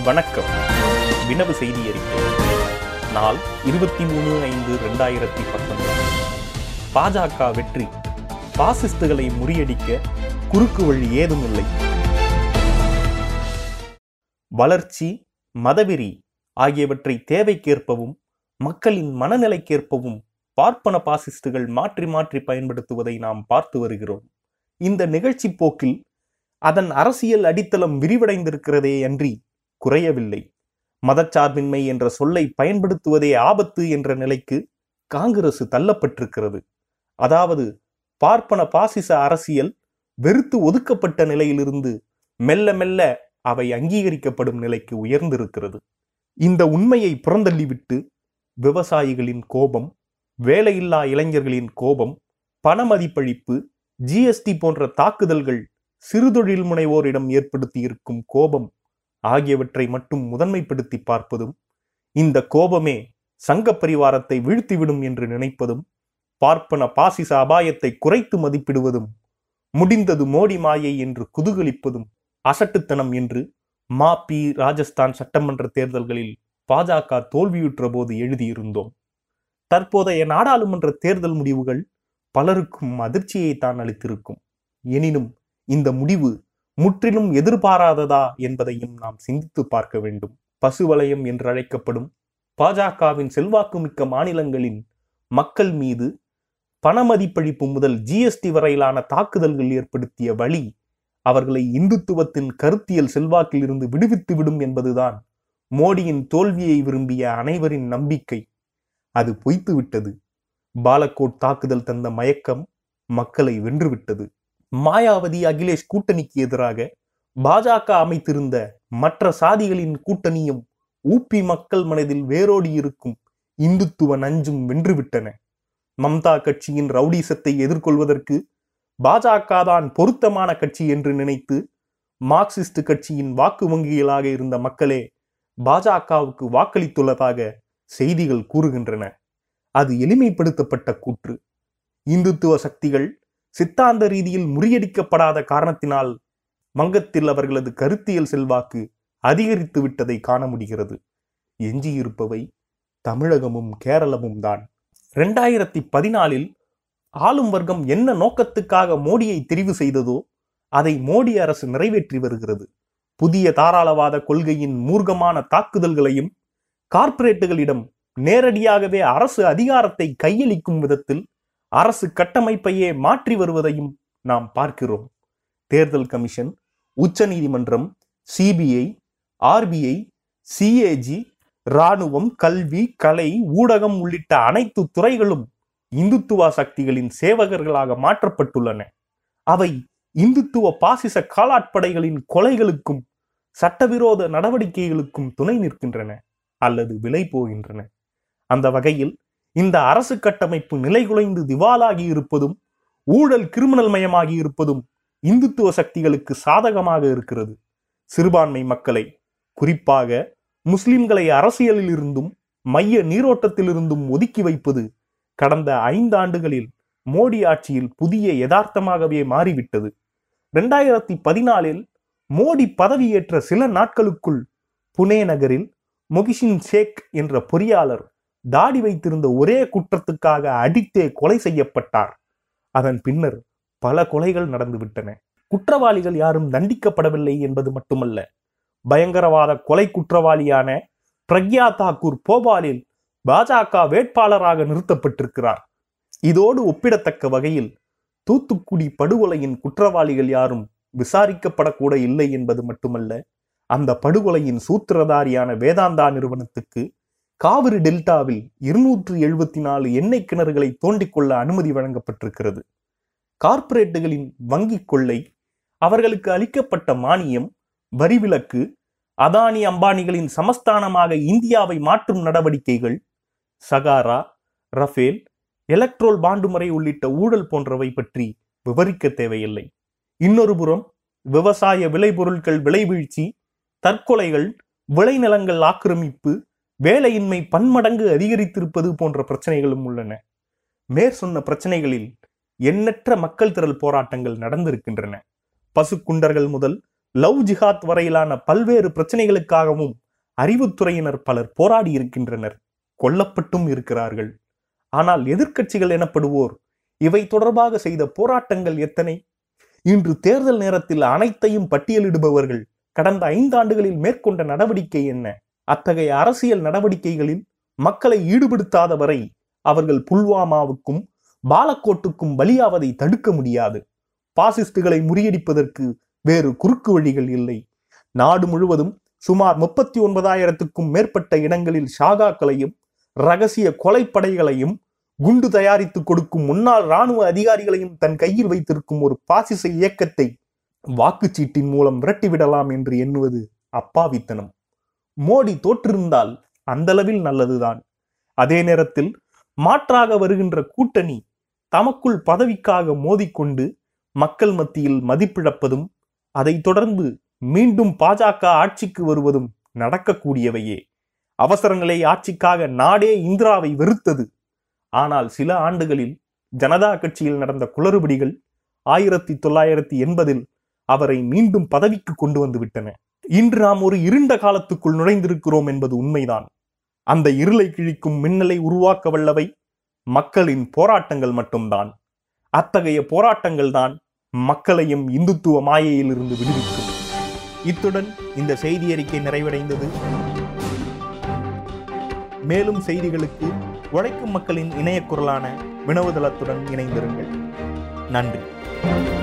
வணக்கம் வினவு செய்தி அறிக்கை நாள் இருபத்தி மூணு ஐந்து ரெண்டாயிரத்தி பத்தொன்பது பாஜக வெற்றி பாசிஸ்டுகளை முறியடிக்க குறுக்கு வழி ஏதும் இல்லை வளர்ச்சி மதவெறி ஆகியவற்றை தேவைக்கேற்பவும் மக்களின் மனநிலைக்கேற்பவும் பார்ப்பன பாசிஸ்டுகள் மாற்றி மாற்றி பயன்படுத்துவதை நாம் பார்த்து வருகிறோம் இந்த நிகழ்ச்சி போக்கில் அதன் அரசியல் அடித்தளம் விரிவடைந்திருக்கிறதே அன்றி குறையவில்லை மதச்சார்பின்மை என்ற சொல்லை பயன்படுத்துவதே ஆபத்து என்ற நிலைக்கு காங்கிரசு தள்ளப்பட்டிருக்கிறது அதாவது பார்ப்பன பாசிச அரசியல் வெறுத்து ஒதுக்கப்பட்ட நிலையிலிருந்து மெல்ல மெல்ல அவை அங்கீகரிக்கப்படும் நிலைக்கு உயர்ந்திருக்கிறது இந்த உண்மையை புறந்தள்ளிவிட்டு விவசாயிகளின் கோபம் வேலையில்லா இளைஞர்களின் கோபம் பணமதிப்பளிப்பு ஜிஎஸ்டி போன்ற தாக்குதல்கள் சிறுதொழில் முனைவோரிடம் ஏற்படுத்தியிருக்கும் கோபம் ஆகியவற்றை மட்டும் முதன்மைப்படுத்தி பார்ப்பதும் இந்த கோபமே சங்க பரிவாரத்தை வீழ்த்திவிடும் என்று நினைப்பதும் பார்ப்பன பாசிச அபாயத்தை குறைத்து மதிப்பிடுவதும் முடிந்தது மோடி மாயை என்று குதூகலிப்பதும் அசட்டுத்தனம் என்று மா பி ராஜஸ்தான் சட்டமன்ற தேர்தல்களில் பாஜக தோல்வியுற்ற போது எழுதியிருந்தோம் தற்போதைய நாடாளுமன்ற தேர்தல் முடிவுகள் பலருக்கும் அதிர்ச்சியை தான் அளித்திருக்கும் எனினும் இந்த முடிவு முற்றிலும் எதிர்பாராததா என்பதையும் நாம் சிந்தித்து பார்க்க வேண்டும் பசுவலயம் என்று அழைக்கப்படும் பாஜகவின் செல்வாக்குமிக்க மாநிலங்களின் மக்கள் மீது பணமதிப்பளிப்பு முதல் ஜிஎஸ்டி வரையிலான தாக்குதல்கள் ஏற்படுத்திய வழி அவர்களை இந்துத்துவத்தின் கருத்தியல் செல்வாக்கில் இருந்து விடுவித்து விடும் என்பதுதான் மோடியின் தோல்வியை விரும்பிய அனைவரின் நம்பிக்கை அது பொய்த்து விட்டது பாலக்கோட் தாக்குதல் தந்த மயக்கம் மக்களை வென்றுவிட்டது மாயாவதி அகிலேஷ் கூட்டணிக்கு எதிராக பாஜக அமைத்திருந்த மற்ற சாதிகளின் கூட்டணியும் ஊப்பி மக்கள் மனதில் வேரோடி இருக்கும் இந்துத்துவ நஞ்சும் வென்றுவிட்டன மம்தா கட்சியின் ரவுடிசத்தை எதிர்கொள்வதற்கு பாஜக தான் பொருத்தமான கட்சி என்று நினைத்து மார்க்சிஸ்ட் கட்சியின் வாக்கு வங்கிகளாக இருந்த மக்களே பாஜகவுக்கு வாக்களித்துள்ளதாக செய்திகள் கூறுகின்றன அது எளிமைப்படுத்தப்பட்ட கூற்று இந்துத்துவ சக்திகள் சித்தாந்த ரீதியில் முறியடிக்கப்படாத காரணத்தினால் வங்கத்தில் அவர்களது கருத்தியல் செல்வாக்கு அதிகரித்து விட்டதை காண முடிகிறது எஞ்சியிருப்பவை தமிழகமும் கேரளமும் தான் ரெண்டாயிரத்தி பதினாலில் ஆளும் வர்க்கம் என்ன நோக்கத்துக்காக மோடியை தெரிவு செய்ததோ அதை மோடி அரசு நிறைவேற்றி வருகிறது புதிய தாராளவாத கொள்கையின் மூர்க்கமான தாக்குதல்களையும் கார்ப்பரேட்டுகளிடம் நேரடியாகவே அரசு அதிகாரத்தை கையளிக்கும் விதத்தில் அரசு கட்டமைப்பையே மாற்றி வருவதையும் நாம் பார்க்கிறோம் தேர்தல் கமிஷன் உச்சநீதிமன்றம் சிபிஐ ஆர்பிஐ சிஏஜி இராணுவம் கல்வி கலை ஊடகம் உள்ளிட்ட அனைத்து துறைகளும் இந்துத்துவ சக்திகளின் சேவகர்களாக மாற்றப்பட்டுள்ளன அவை இந்துத்துவ பாசிச காலாட்படைகளின் கொலைகளுக்கும் சட்டவிரோத நடவடிக்கைகளுக்கும் துணை நிற்கின்றன அல்லது விலை போகின்றன அந்த வகையில் இந்த அரசு கட்டமைப்பு நிலைகுலைந்து திவாலாகி இருப்பதும் ஊழல் கிரிமினல் மயமாகி இருப்பதும் இந்துத்துவ சக்திகளுக்கு சாதகமாக இருக்கிறது சிறுபான்மை மக்களை குறிப்பாக முஸ்லிம்களை அரசியலில் இருந்தும் மைய நீரோட்டத்திலிருந்தும் ஒதுக்கி வைப்பது கடந்த ஐந்து ஆண்டுகளில் மோடி ஆட்சியில் புதிய யதார்த்தமாகவே மாறிவிட்டது இரண்டாயிரத்தி பதினாலில் மோடி பதவியேற்ற சில நாட்களுக்குள் புனே நகரில் மொகிஷின் ஷேக் என்ற பொறியாளர் தாடி வைத்திருந்த ஒரே குற்றத்துக்காக அடித்தே கொலை செய்யப்பட்டார் அதன் பின்னர் பல கொலைகள் நடந்துவிட்டன குற்றவாளிகள் யாரும் தண்டிக்கப்படவில்லை என்பது மட்டுமல்ல பயங்கரவாத கொலை குற்றவாளியான பிரக்யா தாக்கூர் போபாலில் பாஜக வேட்பாளராக நிறுத்தப்பட்டிருக்கிறார் இதோடு ஒப்பிடத்தக்க வகையில் தூத்துக்குடி படுகொலையின் குற்றவாளிகள் யாரும் விசாரிக்கப்படக்கூட இல்லை என்பது மட்டுமல்ல அந்த படுகொலையின் சூத்திரதாரியான வேதாந்தா நிறுவனத்துக்கு காவிரி டெல்டாவில் இருநூற்று எழுபத்தி நாலு எண்ணெய் கிணறுகளை தோண்டிக்கொள்ள அனுமதி வழங்கப்பட்டிருக்கிறது கார்ப்பரேட்டுகளின் வங்கி கொள்ளை அவர்களுக்கு அளிக்கப்பட்ட மானியம் வரி விலக்கு அதானி அம்பானிகளின் சமஸ்தானமாக இந்தியாவை மாற்றும் நடவடிக்கைகள் சகாரா ரஃபேல் எலக்ட்ரோல் பாண்டு முறை உள்ளிட்ட ஊழல் போன்றவை பற்றி விவரிக்க தேவையில்லை இன்னொரு புறம் விவசாய விளைபொருட்கள் விலை வீழ்ச்சி தற்கொலைகள் விளைநிலங்கள் ஆக்கிரமிப்பு வேலையின்மை பன்மடங்கு அதிகரித்திருப்பது போன்ற பிரச்சனைகளும் உள்ளன மேற் சொன்ன பிரச்சனைகளில் எண்ணற்ற மக்கள் திரள் போராட்டங்கள் நடந்திருக்கின்றன பசுக்குண்டர்கள் முதல் லவ் ஜிஹாத் வரையிலான பல்வேறு பிரச்சனைகளுக்காகவும் அறிவுத்துறையினர் பலர் போராடி இருக்கின்றனர் கொல்லப்பட்டும் இருக்கிறார்கள் ஆனால் எதிர்க்கட்சிகள் எனப்படுவோர் இவை தொடர்பாக செய்த போராட்டங்கள் எத்தனை இன்று தேர்தல் நேரத்தில் அனைத்தையும் பட்டியலிடுபவர்கள் கடந்த ஐந்தாண்டுகளில் மேற்கொண்ட நடவடிக்கை என்ன அத்தகைய அரசியல் நடவடிக்கைகளில் மக்களை ஈடுபடுத்தாத வரை அவர்கள் புல்வாமாவுக்கும் பாலக்கோட்டுக்கும் பலியாவதை தடுக்க முடியாது பாசிஸ்டுகளை முறியடிப்பதற்கு வேறு குறுக்கு வழிகள் இல்லை நாடு முழுவதும் சுமார் முப்பத்தி ஒன்பதாயிரத்துக்கும் மேற்பட்ட இடங்களில் ஷாகாக்களையும் ரகசிய கொலைப்படைகளையும் குண்டு தயாரித்து கொடுக்கும் முன்னாள் ராணுவ அதிகாரிகளையும் தன் கையில் வைத்திருக்கும் ஒரு பாசிச இயக்கத்தை வாக்குச்சீட்டின் மூலம் விரட்டிவிடலாம் என்று எண்ணுவது அப்பாவித்தனம் மோடி தோற்றிருந்தால் அந்தளவில் நல்லதுதான் அதே நேரத்தில் மாற்றாக வருகின்ற கூட்டணி தமக்குள் பதவிக்காக மோதிக்கொண்டு மக்கள் மத்தியில் மதிப்பிழப்பதும் அதைத் தொடர்ந்து மீண்டும் பாஜக ஆட்சிக்கு வருவதும் நடக்கக்கூடியவையே அவசரங்களை ஆட்சிக்காக நாடே இந்திராவை வெறுத்தது ஆனால் சில ஆண்டுகளில் ஜனதா கட்சியில் நடந்த குளறுபடிகள் ஆயிரத்தி தொள்ளாயிரத்தி எண்பதில் அவரை மீண்டும் பதவிக்கு கொண்டு வந்து விட்டன இன்று நாம் ஒரு இருண்ட காலத்துக்குள் நுழைந்திருக்கிறோம் என்பது உண்மைதான் அந்த இருளை கிழிக்கும் மின்னலை உருவாக்க வல்லவை மக்களின் போராட்டங்கள் மட்டும்தான் அத்தகைய போராட்டங்கள் தான் மக்களையும் இந்துத்துவ மாயையிலிருந்து விடுவிக்கும் இத்துடன் இந்த செய்தி அறிக்கை நிறைவடைந்தது மேலும் செய்திகளுக்கு உழைக்கும் மக்களின் இணைய குரலான வினவுதளத்துடன் இணைந்திருங்கள் நன்றி